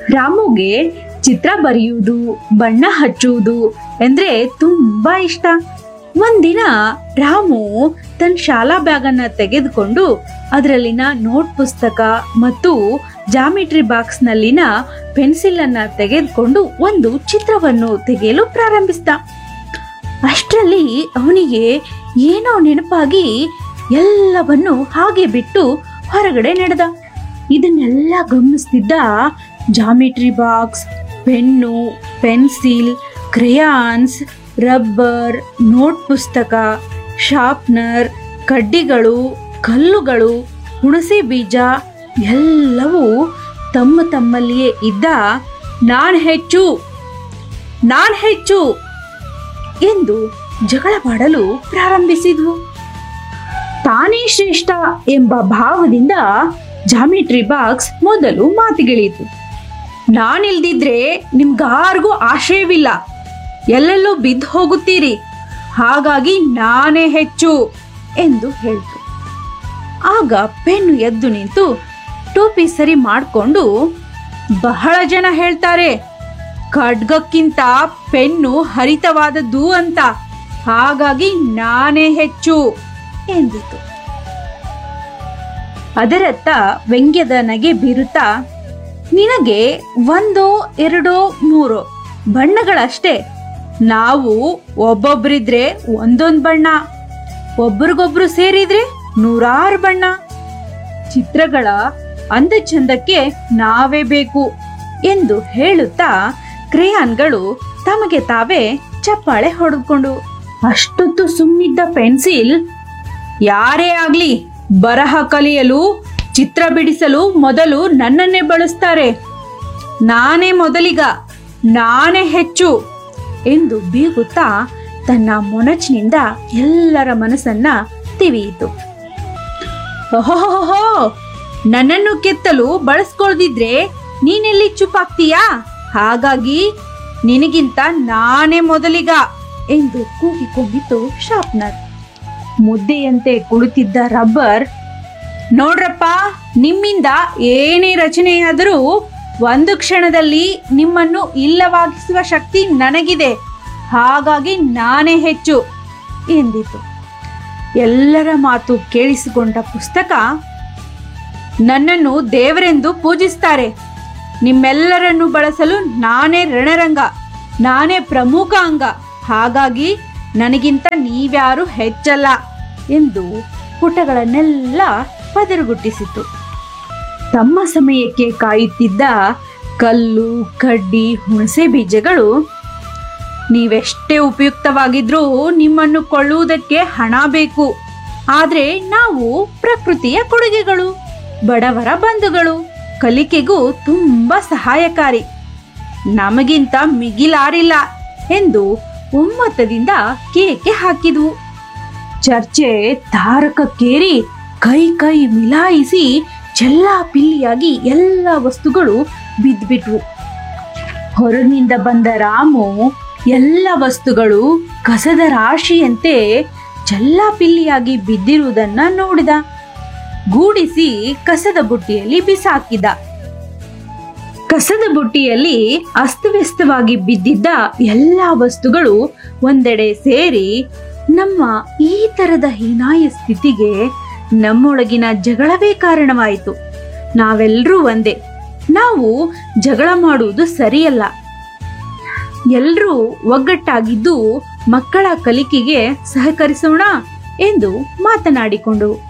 ರಾಮುಗೆ ಚಿತ್ರ ಬರೆಯುವುದು ಬಣ್ಣ ಹಚ್ಚುವುದು ಅಂದ್ರೆ ತುಂಬಾ ಇಷ್ಟ ಒಂದಿನ ರಾಮು ತನ್ನ ಶಾಲಾ ಬ್ಯಾಗನ್ನ ತೆಗೆದುಕೊಂಡು ಅದರಲ್ಲಿನ ನೋಟ್ ಪುಸ್ತಕ ಮತ್ತು ಜಾಮಿಟ್ರಿ ಬಾಕ್ಸ್ನಲ್ಲಿನ ಪೆನ್ಸಿಲ್ ಅನ್ನ ತೆಗೆದುಕೊಂಡು ಒಂದು ಚಿತ್ರವನ್ನು ತೆಗೆಯಲು ಪ್ರಾರಂಭಿಸಿದ ಅಷ್ಟರಲ್ಲಿ ಅವನಿಗೆ ಏನೋ ನೆನಪಾಗಿ ಎಲ್ಲವನ್ನು ಹಾಗೆ ಬಿಟ್ಟು ಹೊರಗಡೆ ನಡೆದ ಇದನ್ನೆಲ್ಲ ಗಮನಿಸ್ತಿದ್ದ geometry box pen pencil crayons rubber note ಪುಸ್ತಕ ಶಾರ್ಪ್ನರ್ ಕಡ್ಡಿಗಳು ಕಲ್ಲುಗಳು ಹುಣಸೆ ಬೀಜ ಎಲ್ಲವೂ ತಮ್ಮ ತಮ್ಮಲ್ಲಿಯೇ ಇದ್ದ ನಾನ್ ಹೆಚ್ಚು ನಾನ್ ಹೆಚ್ಚು ಎಂದು ಜಗಳವಾಡಲು ಪ್ರಾರಂಭಿಸಿದ್ವು ತಾನೇ ಶ್ರೇಷ್ಠ ಎಂಬ ಭಾವದಿಂದ ಜಾಮಿಟ್ರಿ ಬಾಕ್ಸ್ ಮೊದಲು ಮಾತಿಗಿಳಿಯಿತು ನಾನಿಲ್ದಿದ್ರೆ ನಿಮ್ಗಾರ್ಗೂ ಆಶಯವಿಲ್ಲ ಎಲ್ಲೆಲ್ಲೋ ಬಿದ್ದು ಹೋಗುತ್ತೀರಿ ಹಾಗಾಗಿ ನಾನೇ ಹೆಚ್ಚು ಎಂದು ಹೇಳ್ತು ಆಗ ಪೆನ್ನು ಎದ್ದು ನಿಂತು ಟೋಪಿ ಸರಿ ಮಾಡಿಕೊಂಡು ಬಹಳ ಜನ ಹೇಳ್ತಾರೆ ಖಡ್ಗಕ್ಕಿಂತ ಪೆನ್ನು ಹರಿತವಾದದ್ದು ಅಂತ ಹಾಗಾಗಿ ನಾನೇ ಹೆಚ್ಚು ಎಂದಿತು ಅದರತ್ತ ವ್ಯಂಗ್ಯದ ನಗೆ ಬೀರುತ್ತಾ ನಿನಗೆ ಒಂದೋ ಎರಡೋ ಮೂರೋ ಬಣ್ಣಗಳಷ್ಟೇ ನಾವು ಒಬ್ಬೊಬ್ರಿದ್ರೆ ಒಂದೊಂದು ಬಣ್ಣ ಒಬ್ರಿಗೊಬ್ರು ಸೇರಿದ್ರೆ ನೂರಾರು ಬಣ್ಣ ಚಿತ್ರಗಳ ಅಂದ ಚಂದಕ್ಕೆ ನಾವೇ ಬೇಕು ಎಂದು ಹೇಳುತ್ತಾ ಕ್ರೇಯಾನ್ಗಳು ತಮಗೆ ತಾವೇ ಚಪ್ಪಾಳೆ ಹೊಡೆದುಕೊಂಡು ಅಷ್ಟೊತ್ತು ಸುಮ್ಮನಿದ್ದ ಪೆನ್ಸಿಲ್ ಯಾರೇ ಆಗ್ಲಿ ಬರಹ ಕಲಿಯಲು ಚಿತ್ರ ಬಿಡಿಸಲು ಮೊದಲು ನನ್ನನ್ನೇ ಬಳಸ್ತಾರೆ ನಾನೇ ಮೊದಲಿಗ ನಾನೇ ಹೆಚ್ಚು ಎಂದು ಬೀಗುತ್ತಾ ತನ್ನ ಮೊನಚಿನಿಂದ ಎಲ್ಲರ ಮನಸ್ಸನ್ನ ತಿವಿಯಿತು ಓಹೋಹೋ ನನ್ನನ್ನು ಕೆತ್ತಲು ಬಳಸ್ಕೊಳ್ದಿದ್ರೆ ನೀನೆಲ್ಲಿ ಚುಪ್ಪಾಗ್ತೀಯಾ ಹಾಗಾಗಿ ನಿನಗಿಂತ ನಾನೇ ಮೊದಲಿಗ ಎಂದು ಕೂಗಿಕೊಂಡಿತು ಶಾರ್ಪ್ನರ್ ಮುದ್ದೆಯಂತೆ ಕುಳಿತಿದ್ದ ರಬ್ಬರ್ ನೋಡ್ರಪ್ಪ ನಿಮ್ಮಿಂದ ಏನೇ ರಚನೆಯಾದರೂ ಒಂದು ಕ್ಷಣದಲ್ಲಿ ನಿಮ್ಮನ್ನು ಇಲ್ಲವಾಗಿಸುವ ಶಕ್ತಿ ನನಗಿದೆ ಹಾಗಾಗಿ ನಾನೇ ಹೆಚ್ಚು ಎಂದಿತು ಎಲ್ಲರ ಮಾತು ಕೇಳಿಸಿಕೊಂಡ ಪುಸ್ತಕ ನನ್ನನ್ನು ದೇವರೆಂದು ಪೂಜಿಸ್ತಾರೆ ನಿಮ್ಮೆಲ್ಲರನ್ನು ಬಳಸಲು ನಾನೇ ರಣರಂಗ ನಾನೇ ಪ್ರಮುಖ ಅಂಗ ಹಾಗಾಗಿ ನನಗಿಂತ ನೀವ್ಯಾರು ಹೆಚ್ಚಲ್ಲ ಎಂದು ಪುಟಗಳನ್ನೆಲ್ಲ ಪದರುಗುಟ್ಟಿಸಿತು ತಮ್ಮ ಸಮಯಕ್ಕೆ ಕಾಯುತ್ತಿದ್ದ ಕಲ್ಲು ಕಡ್ಡಿ ಹುಣಸೆ ಬೀಜಗಳು ನೀವೆಷ್ಟೇ ಉಪಯುಕ್ತವಾಗಿದ್ರೂ ನಿಮ್ಮನ್ನು ಕೊಳ್ಳುವುದಕ್ಕೆ ಹಣ ಬೇಕು ಆದ್ರೆ ನಾವು ಪ್ರಕೃತಿಯ ಕೊಡುಗೆಗಳು ಬಡವರ ಬಂಧುಗಳು ಕಲಿಕೆಗೂ ತುಂಬಾ ಸಹಾಯಕಾರಿ ನಮಗಿಂತ ಮಿಗಿಲಾರಿಲ್ಲ ಎಂದು ಒಮ್ಮತದಿಂದ ಕೇಕೆ ಹಾಕಿದ್ವು ಚರ್ಚೆ ತಾರಕಕ್ಕೇರಿ ಕೈ ಕೈ ಮಿಲಾಯಿಸಿ ಚೆಲ್ಲಾಪಿಲ್ಲಿಯಾಗಿ ಎಲ್ಲ ವಸ್ತುಗಳು ಬಿದ್ಬಿಟ್ವು ಹೊರಗಿನಿಂದ ಬಂದ ರಾಮು ಎಲ್ಲ ವಸ್ತುಗಳು ಕಸದ ರಾಶಿಯಂತೆ ಚೆಲ್ಲಾಪಿಲ್ಲಿಯಾಗಿ ಬಿದ್ದಿರುವುದನ್ನ ನೋಡಿದ ಗೂಡಿಸಿ ಕಸದ ಬುಟ್ಟಿಯಲ್ಲಿ ಬಿಸಾಕಿದ ಕಸದ ಬುಟ್ಟಿಯಲ್ಲಿ ಅಸ್ತವ್ಯಸ್ತವಾಗಿ ಬಿದ್ದಿದ್ದ ಎಲ್ಲ ವಸ್ತುಗಳು ಒಂದೆಡೆ ಸೇರಿ ನಮ್ಮ ಈ ತರದ ಹೀನಾಯ ಸ್ಥಿತಿಗೆ ನಮ್ಮೊಳಗಿನ ಜಗಳವೇ ಕಾರಣವಾಯಿತು ನಾವೆಲ್ಲರೂ ಒಂದೇ ನಾವು ಜಗಳ ಮಾಡುವುದು ಸರಿಯಲ್ಲ ಎಲ್ರೂ ಒಗ್ಗಟ್ಟಾಗಿದ್ದು ಮಕ್ಕಳ ಕಲಿಕೆಗೆ ಸಹಕರಿಸೋಣ ಎಂದು ಮಾತನಾಡಿಕೊಂಡು